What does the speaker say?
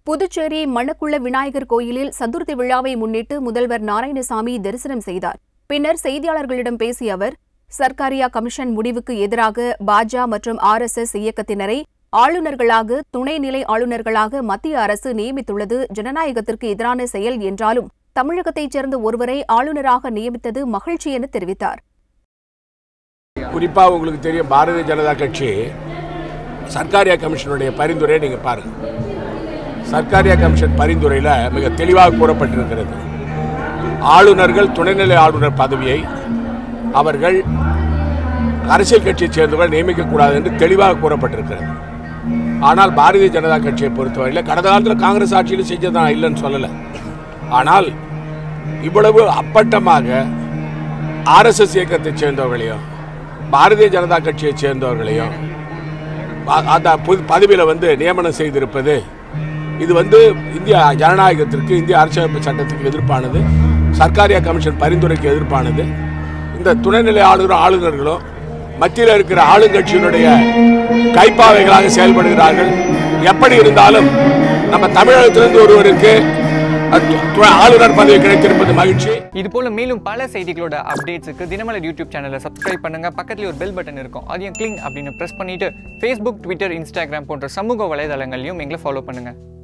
புதுச்சேரி மணக்குள விநாயகர் கோயிலில் சதுர்த்தி விழாவை முன்னிட்டு முதல்வர் நாராயணசாமி தரிசனம் செய்தார் பின்னர் செய்தியாளர்களிடம் பேசிய அவர் சர்க்காரியா கமிஷன் முடிவுக்கு எதிராக பாஜ மற்றும் ஆர் எஸ் எஸ் இயக்கத்தினரை ஆளுநர்களாக துணைநிலை ஆளுநர்களாக மத்திய அரசு நியமித்துள்ளது ஜனநாயகத்திற்கு எதிரான செயல் என்றாலும் தமிழகத்தைச் சேர்ந்த ஒருவரை ஆளுநராக நியமித்தது மகிழ்ச்சி என தெரிவித்தார் குறிப்பா உங்களுக்கு தெரியும் பாரதிய ஜனதா கட்சி சர்க்காரியா கமிஷனுடைய பரிந்துரையை நீங்க பாருங்க சர்க்காரியா கமிஷன் பரிந்துரையில் மிக தெளிவாக கூறப்பட்டிருக்கிறது ஆளுநர்கள் துணைநிலை ஆளுநர் பதவியை அவர்கள் அரசியல் கட்சியைச் சேர்ந்தவர்கள் நியமிக்கக்கூடாது என்று தெளிவாக கூறப்பட்டிருக்கிறது ஆனால் பாரதிய ஜனதா கட்சியை பொறுத்தவரையில் கடந்த காலத்தில் காங்கிரஸ் ஆட்சியில் செஞ்சதான் இல்லைன்னு சொல்லலை ஆனால் இவ்வளவு அப்பட்டமாக ஆர்எஸ்எஸ் இயக்கத்தைச் சேர்ந்தவர்களையும் பாரதிய ஜனதா கட்சியைச் சேர்ந்தவர்களையும் அ- அந்த புது பதவியில் வந்து நியமனம் செய்திருப்பது இது வந்து இந்திய ஜனநாயகத்திற்கு இந்திய அரசியலமைப்பு சட்டத்துக்கு எதிர்ப்பானது சர்க்காரியா கமிஷன் பரிந்துரைக்கு எதிர்ப்பானது இந்த துணைநிலை ஆளுநரும் ஆளுநர்களும் மத்தியில் இருக்கிற ஆளுங்கட்சியினுடைய கைப்பாவைகளாக செயல்படுகிறார்கள் எப்படி இருந்தாலும் நம்ம தமிழகத்திலிருந்து ஒருவருக்கு அ- து- து- ஆளுநர் பதவி கிடைத்திருப்பது மகிழ்ச்சி இது போல மேலும் பல செய்திகளோட அப்டேட்ஸுக்கு தினமலர் யூடியூப் சேனலை சப்ஸ்கிரைப் பண்ணுங்க பக்கத்துல ஒரு பெல் பட்டன் இருக்கும் அதையும் கிளிங் அப்படின்னு பிரஸ் பண்ணிட்டு ஃபேஸ்புக் ட்விட்டர் இன்ஸ்டாகிராம் போன்ற சமூக வலைதளங்களையும் எங்களை ஃபாலோ பண்ணுங்க